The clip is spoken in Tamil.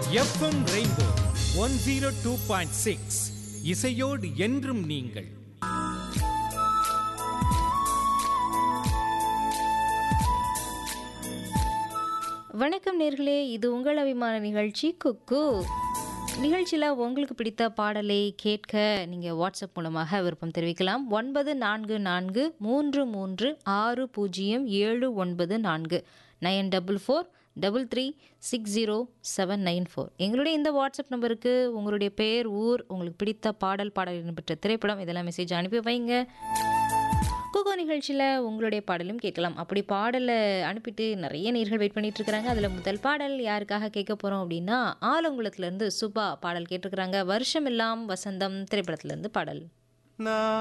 FM rainbow one zero two point six இசையோடு என்றும் நீங்கள் வணக்கம் நேர்களே இது உங்கள் அபிமான நிகழ்ச்சி குக்கு நிகழ்ச்சியில் உங்களுக்கு பிடித்த பாடலை கேட்க நீங்கள் வாட்ஸ்அப் மூலமாக விருப்பம் தெரிவிக்கலாம் ஒன்பது நான்கு நான்கு மூன்று மூன்று ஆறு பூஜ்ஜியம் ஏழு ஒன்பது நான்கு nine double four double three six zero seven nine four எங்களுடைய இந்த வாட்ஸ்அப் நம்பருக்கு உங்களுடைய பெயர் ஊர் உங்களுக்கு பிடித்த பாடல் பாடல் இடம்பெற்ற திரைப்படம் இதெல்லாம் மெசேஜ் அனுப்பி வைங்க கோகோ நிகழ்ச்சியில் உங்களுடைய பாடலும் கேட்கலாம் அப்படி பாடலை அனுப்பிட்டு நிறைய நேர்கள் வெயிட் பண்ணிட்டு இருக்காங்க அதில் முதல் பாடல் யாருக்காக கேட்க போகிறோம் அப்படின்னா ஆலங்குளத்துலேருந்து சுபா பாடல் கேட்டிருக்கிறாங்க வருஷம் எல்லாம் வசந்தம் திரைப்படத்துலேருந்து பாடல்